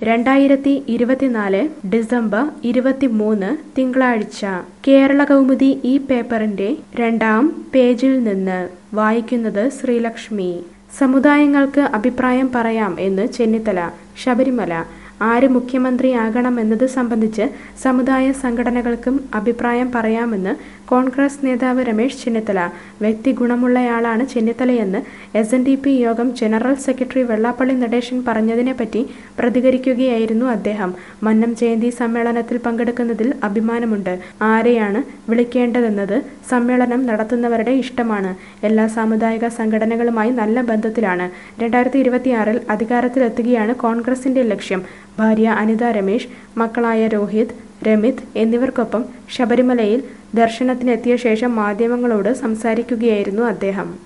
രണ്ടായിരത്തി ഇരുപത്തിനാല് ഡിസംബർ ഇരുപത്തിമൂന്ന് തിങ്കളാഴ്ച കേരള കൗമുദി ഈ പേപ്പറിന്റെ രണ്ടാം പേജിൽ നിന്ന് വായിക്കുന്നത് ശ്രീലക്ഷ്മി സമുദായങ്ങൾക്ക് അഭിപ്രായം പറയാം എന്ന് ചെന്നിത്തല ശബരിമല ആര് മുഖ്യമന്ത്രിയാകണമെന്നത് സംബന്ധിച്ച് സമുദായ സംഘടനകൾക്കും അഭിപ്രായം പറയാമെന്ന് കോൺഗ്രസ് നേതാവ് രമേശ് ചെന്നിത്തല വ്യക്തി ഗുണമുള്ളയാളാണ് ചെന്നിത്തലയെന്ന് എസ് എൻ ഡി പി യോഗം ജനറൽ സെക്രട്ടറി വെള്ളാപ്പള്ളി നടേശൻ പറഞ്ഞതിനെപ്പറ്റി പ്രതികരിക്കുകയായിരുന്നു അദ്ദേഹം മന്നം ജയന്തി സമ്മേളനത്തിൽ പങ്കെടുക്കുന്നതിൽ അഭിമാനമുണ്ട് ആരെയാണ് വിളിക്കേണ്ടതെന്നത് സമ്മേളനം നടത്തുന്നവരുടെ ഇഷ്ടമാണ് എല്ലാ സാമുദായിക സംഘടനകളുമായി നല്ല ബന്ധത്തിലാണ് രണ്ടായിരത്തി ഇരുപത്തിയാറിൽ അധികാരത്തിലെത്തുകയാണ് കോൺഗ്രസിന്റെ ലക്ഷ്യം ഭാര്യ അനിത രമേശ് മക്കളായ രോഹിത് രമിത് എന്നിവർക്കൊപ്പം ശബരിമലയിൽ ദർശനത്തിനെത്തിയ ശേഷം മാധ്യമങ്ങളോട് സംസാരിക്കുകയായിരുന്നു അദ്ദേഹം